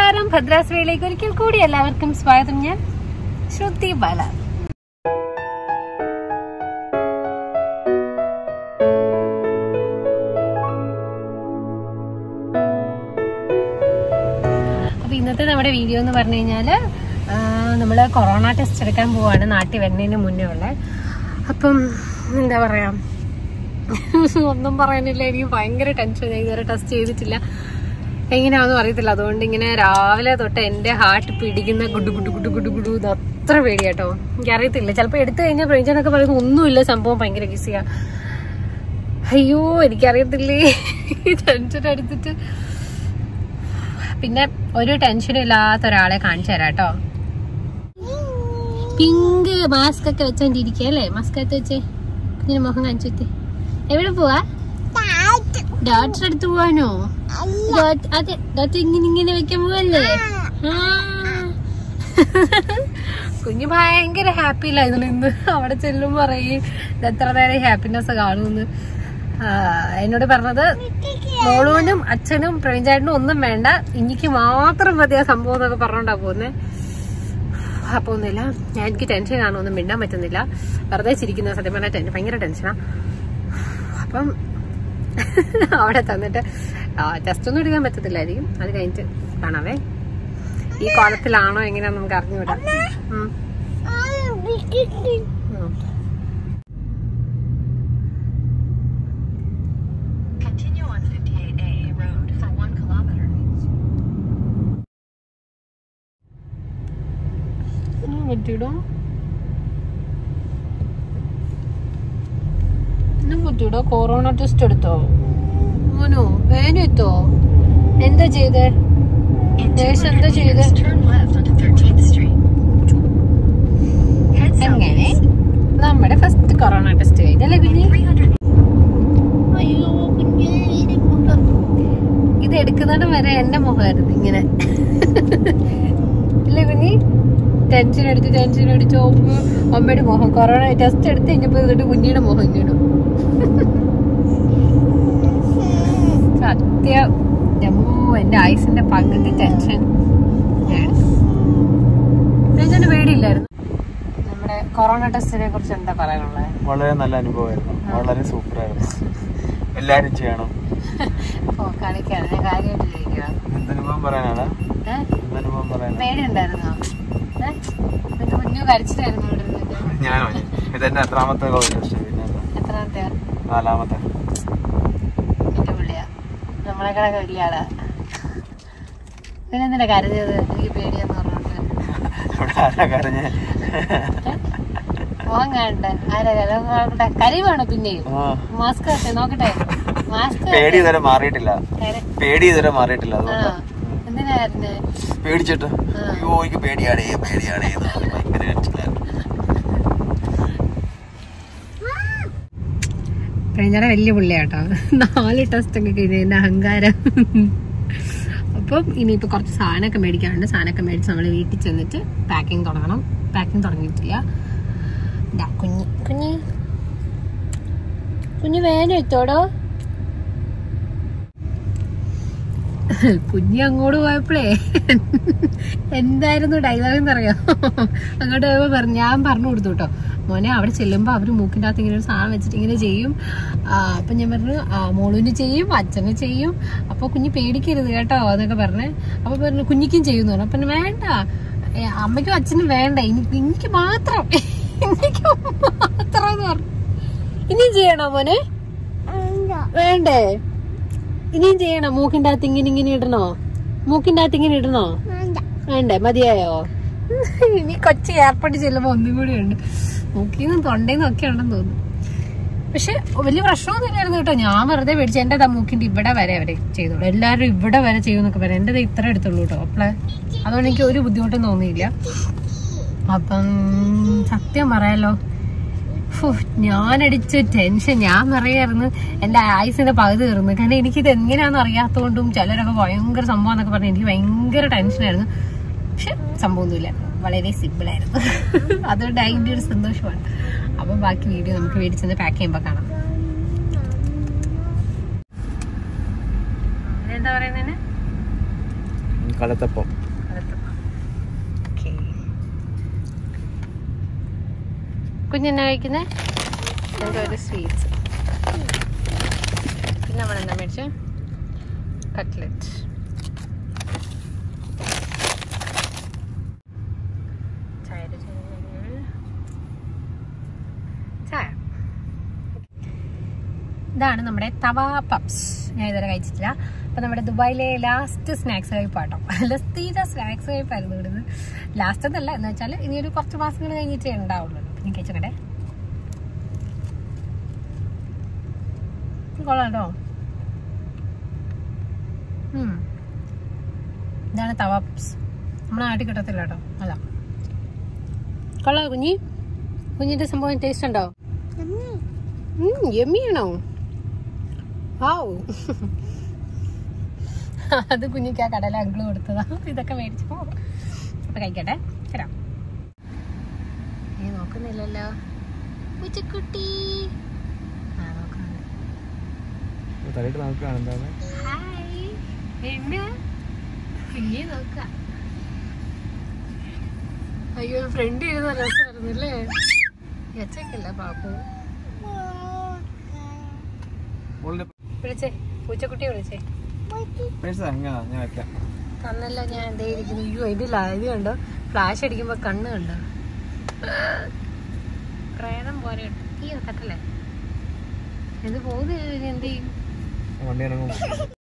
നമസ്കാരം ഭദ്രാശ്രയിലേക്ക് ഒരിക്കൽ കൂടി എല്ലാവർക്കും സ്വാഗതം ഞാൻ ശ്രുതി ബാല അപ്പൊ ഇന്നത്തെ നമ്മുടെ വീഡിയോ എന്ന് പറഞ്ഞു കഴിഞ്ഞാല് ആ, നമ്മള് കൊറോണ ടെസ്റ്റ് എടുക്കാൻ പോവാണ് നാട്ടിൽ വരുന്നതിന് മുന്നേ ഉള്ള അപ്പം എന്താ പറയാ ഒന്നും പറയാനില്ല എനിക്ക് ഭയങ്കര ടെൻഷൻ ഞാൻ ഇതുവരെ ടെസ്റ്റ് ചെയ്തിട്ടില്ല എങ്ങനെയാണെന്ന് അറിയത്തില്ല അതുകൊണ്ട് ഇങ്ങനെ രാവിലെ തൊട്ട് എന്റെ ഹാർട്ട് പിടിക്കുന്ന ഗുഡു ഗുഡു ഗുഡു ഗുഡു ഗുഡു ഇത് അത്ര പേടിയാട്ടോ എനിക്കറിയത്തില്ല ചിലപ്പോൾ എടുത്തു കഴിഞ്ഞാൽ പ്രേഞ്ചനൊക്കെ പറയുന്നത് ഒന്നുമില്ല സംഭവം ഭയങ്കര ഈസിയാ അയ്യോ എനിക്കറിയത്തില്ലേ ടെൻഷൻ എടുത്തിട്ട് പിന്നെ ഒരു ടെൻഷനും ഇല്ലാത്ത ഒരാളെ കാണിച്ചു തരാം കേട്ടോ പിങ്ക് മാസ്ക് ഒക്കെ വെച്ചോണ്ടിരിക്കുക അല്ലേ മാസ്ക് ഒക്കെ വെച്ചേ കുഞ്ഞിന് മുഖം കാണിച്ചു വെച്ചേ എവിടെ പോവാ ഡോക്ടർ അടുത്ത് പോവാനോ ഡോക്ടർ- അതെ ഡോക്ടർ ഇങ്ങനെ ഇങ്ങനെ വെക്കാൻ പോവല്ലേ ആ. കുഞ്ഞ് ഭയങ്കര ഹാപ്പിയിലായിരുന്നു ഇന്ന് അവിടെ ചെല്ലുമ്പോ പറയും "ഇത് എത്ര നേരം ഹാപ്പിനെസ് കാണുമെന്ന് ആ, എന്നോട് പറഞ്ഞത് മോളൂനും അച്ഛനും പ്രവീൺചാട്ടനും ഒന്നും വേണ്ട എനിക്ക് മാത്രം മതി ആ സംഭവം എന്നൊക്കെ പറഞ്ഞോണ്ടാ പോകുന്നേ അപ്പൊ ഒന്നുമില്ല ഞാൻ എനിക്ക് ടെൻഷൻ കാണുമൊന്നും മിണ്ടാൻ പറ്റുന്നില്ല വെറുതെ ചിരിക്കുന്ന സത്യം പറഞ്ഞാൽ ടെൻഷൻ ഭയങ്കര ടെൻഷനാ അപ്പം അവിടെ തന്നിട്ട് ടെസ്റ്റ് ഒന്നും എടുക്കാൻ പറ്റത്തില്ലായിരിക്കും അത് കഴിഞ്ഞിട്ട് കാണാവേ ഈ കോലത്തിലാണോ എങ്ങനെയാന്ന് നമുക്ക് അറിഞ്ഞുകൂടാ ഉം. ഉം. Continue on 58A road for one kilometer. ഒന്നും പറ്റൂടോ ഒന്നും പറ്റൂടോ കൊറോണ ടെസ്റ്റ് എടുത്തോ മോനോ വേനു എത്തോ എന്താ ചെയ്തേ In Yes, 200 എന്താ ചെയ്തേ meters, turn left onto 13th Street. Head അങ്ങനെ southeast. നമ്മുടെ ഫസ്റ്റ് കൊറോണ ടെസ്റ്റ് കഴിഞ്ഞല്ലേ പിന്നെ In 300 അയ്യോ കുഞ്ഞേ, ഇത് മുഖം. ഇത് എടുക്കുന്നിടം വരെ എന്റെ മുഖമായിരുന്നു ഇങ്ങനെ ഇല്ലേ കുഞ്ഞി ടെൻഷൻ അടിച്ച് ടെൻഷൻ അടിച്ച് ഓമ്പ് അമ്മയുടെ മുഖം കൊറോണ ടെസ്റ്റ് എടുത്ത് കഴിഞ്ഞപ്പോ എന്നിട്ട് കുഞ്ഞിയുടെ മുഖം ഇങ്ങനെ സത്യം ജമ്മു എന്റെ ആയുസിന്റെ പകുതി ടെൻഷൻ ഞാൻ പേടിയില്ലായിരുന്നു നമ്മുടെ കൊറോണ ടെസ്റ്റിനെ കുറിച്ച് എന്താ പറയാനുള്ളത് വളരെ നല്ല അനുഭവമായിരുന്നു വളരെ സൂപ്പറായിരുന്നു എല്ലാരും ചെയ്യണം ഓ കളിക്കാണ് ഞാൻ കാര്യമായിട്ട് ചോദിക്കുക എന്തനുഭവം പറയാനാണ് ഏഹ് എന്തനുഭവം പറയാനാണ് പേടിയുണ്ടായിരുന്നോ ഏഹ് എന്നിട്ട് കുഞ്ഞു കരച്ചിലായിരുന്നു ഇവിടെ ഇരുന്നിട്ട് ഞാനോ ഇതെന്റെ എത്രാമത്തെ കോവിഡ് ടെസ്റ്റ് പിന്നെ എന്താ? എത്രാമത്തെ നാലാമത്തെ എന്റെ പുള്ളിയാ നമ്മളെക്കാളൊക്കെ വലിയ ആളാ പിന്നെന്തിനാ കരഞ്ഞത് എനിക്ക് പേടിയാന്ന് പറഞ്ഞോണ്ട് ഇവിടെ ആരാ കരഞ്ഞ് പോകാൻ കാണട്ടെ ആരാ കര നോക്കട്ടെ കരയുവാണോ പിന്നെയും ആ മാസ്ക് ഒക്കെ നോക്കട്ടെ മാസ്ക് പേടി ഇതുവരെ മാറിയിട്ടില്ല കര- പേടി ഇതുവരെ മാറിയിട്ടില്ല ആ അതുകൊണ്ട് എന്തിനാ കരഞ്ഞേ പേടിച്ചിട്ട് ആ. അയ്യോ എനിക്ക് പേടിയാടേ പേടിയാടേ എന്ന് പറഞ്ഞ് ഭയങ്കര കരച്ചിലായിരുന്നു കഴിഞ്ഞാൽ വലിയ പുള്ളിയാട്ടോ നാല് ടെസ്റ്റ് ഒക്കെ കഴിഞ്ഞ അഹങ്കാരം അപ്പം ഇനിയിപ്പോൾ കുറച്ച് സാധനമൊക്കെ മേടിക്കാനുണ്ട് സാധനമൊക്കെ മേടിച്ച് നമ്മൾ വീട്ടിൽ ചെന്നിട്ട് പാക്കിംഗ് തുടങ്ങണം പാക്കിംഗ് തുടങ്ങിയിട്ടില്ല ദാ കുഞ്ഞി കുഞ്ഞി കുഞ്ഞ് വേന എത്തോടോ കുഞ്ഞി അങ്ങോട്ട് പോയപ്പോഴേ എന്തായിരുന്നു ഡയലോഗ് എന്നറിയോ അങ്ങോട്ട് പോയപ്പോ പറഞ്ഞു ഞാൻ പറഞ്ഞു കൊടുത്തു കേട്ടോ മോനെ അവിടെ ചെല്ലുമ്പോ അവര് മൂക്കിന്റെ അകത്ത് ഇങ്ങനെ ഒരു സാധനം വെച്ചിട്ട് ഇങ്ങനെ ചെയ്യും ആ, അപ്പൊ ഞാൻ പറഞ്ഞു ആ, മോളുവിന് ചെയ്യും അച്ഛന് ചെയ്യും അപ്പൊ കുഞ്ഞ് പേടിക്കരുത് കേട്ടോ എന്നൊക്കെ പറഞ്ഞേ അപ്പൊ പറഞ്ഞു കുഞ്ഞിക്കും ചെയ്യുന്നു പറഞ്ഞു അപ്പൊ ഞാൻ, വേണ്ട ഏ, അമ്മയ്ക്കും അച്ഛനും വേണ്ട എനിക്ക് എനിക്ക് മാത്രം എനിക്ക് മാത്രം എന്ന് പറഞ്ഞു ഇനിയും ചെയ്യണോ മോനെ വേണ്ടേ ഇനിയും ചെയ്യണോ മൂക്കിന്റെ അകത്ത് ഇങ്ങനെ ഇങ്ങനെ ഇടണോ മൂക്കിന്റെ അകത്ത് ഇങ്ങനെ ഇടണോ വേണ്ടേ മതിയായോ ഇനി കൊച്ചി എയർപോർട്ടിൽ ചെല്ലുമ്പോ ഒന്നും കൂടി ഉണ്ട് മൂക്കിന്നും തൊണ്ടയിന്നും ഒക്കെ ഉണ്ടെന്ന് തോന്നുന്നു പക്ഷെ വലിയ പ്രശ്നമൊന്നും ഇല്ലായിരുന്നു കേട്ടോ ഞാൻ വെറുതെ മേടിച്ചു എന്റെ ദാ മൂക്കിന്റെ ഇവിടെ വരെ അവരെ ചെയ്തോളൂ എല്ലാവരും ഇവിടെ വരെ ചെയ്യുന്നൊക്കെ പറയാം എന്റെ ദാ ഇത്ര എടുത്തുള്ളൂ കേട്ടോ അപ്പളെ അതുകൊണ്ട് എനിക്ക് ഒരു ബുദ്ധിമുട്ടും തോന്നിയില്ല അപ്പം സത്യം പറയാലോ ഫു, ഞാനടിച്ച ടെൻഷൻ ഞാൻ പറയായിരുന്നു എന്റെ ആയുസിന്റെ പകുതി തീർന്നു കാരണം എനിക്കിത് എങ്ങനെയാണെന്ന് അറിയാത്തതുകൊണ്ടും ചിലരൊക്കെ ഭയങ്കര സംഭവം എന്നൊക്കെ പറഞ്ഞ് എനിക്ക് ഭയങ്കര ടെൻഷനായിരുന്നു പക്ഷെ സംഭവമൊന്നുമില്ല വളരെ സിമ്പിൾ ആയിരുന്നു അതുകൊണ്ട് അതിന്റെ ഒരു സന്തോഷമാണ് അപ്പൊ ബാക്കി വീഡിയോ നമുക്ക് മേടിച്ചെന്ന് പാക്ക് ചെയ്യുമ്പോ കാണാം എന്താ പറയുന്നതിന് കലത്തപ്പം കുഞ്ഞെന്നാ കഴിക്കുന്നേ ഞങ്ങൾക്ക് ഒരു സ്വീറ്റ്സ് പിന്നെ നമ്മൾ എന്താ മേടിച്ച കട്ട്ലറ്റ് ചായയുടെ ചായ ചായ ഇതാണ് നമ്മുടെ തവ പപ്സ് ഞാൻ ഇതുവരെ കഴിച്ചിട്ടില്ല അപ്പൊ നമ്മുടെ ദുബായിലെ ലാസ്റ്റ് സ്നാക്സ് കഴിപ്പാട്ടോ ലസ്തീര സ്നാക്സ് കഴിപ്പായിരുന്നു ഇവിടുന്ന് ലാസ്റ്റ് എന്നല്ല എന്ന് വെച്ചാൽ ഇനി ഒരു കുറച്ച് മാസങ്ങൾ കഴിഞ്ഞിട്ടേ ഉണ്ടാവുള്ളൂ പിന്നെ കഴിച്ചോട്ടെ കൊള്ളാം കേട്ടോ ഉം. ഇതാണ് തവ പപ്സ് നമ്മുടെ നാട്ടിൽ കിട്ടത്തില്ല കേട്ടോ അല്ല കൊള്ളാം കുഞ്ഞി കുഞ്ഞിന്റെ സംഭവം ടേസ്റ്റ് ഉണ്ടോ യമ്മിയാണോ വാവ് അത് കുഞ്ഞിക്ക് ആ കടല അങ്കിള് കൊടുത്തതാ ഇതൊക്കെ മേടിച്ചപ്പോ അപ്പൊ കഴിക്കട്ടെ തരാം നീ നോക്കുന്നില്ലല്ലോ ഉച്ചക്കുട്ടി ആ നോക്കുന്നുണ്ട് തലയിട്ട് നോക്കുകയാണ് എന്താണ് ഹായ് എന്നെ കുഞ്ഞി നോക്ക അയ്യോ ഫ്രണ്ട് ഇരുന്ന രസമായിരുന്നു അല്ലേ ഒച്ചക്കില്ല പാപ്പു മോളുടെ വിളിച്ചേ പൂച്ചക്കുട്ടിയെ വിളിച്ചേ പേഴ്സ് അങ്ങനെ ഞാൻ വെക്കാം കണ്ണല്ല ഞാൻ എന്തേ ഇരിക്കുന്നു അയ്യോ ഇതില്ല ഇത് കണ്ടോ ഫ്ലാഷ് അടിക്കുമ്പോ കണ്ണ് കണ്ടോ പ്രേതം പോലെ ഉണ്ട്. ഈ കത്തല്ലേ ഇത് പോകുന്നില്ല എന്ത് ചെയ്യും വണ്ടി ഇറങ്ങും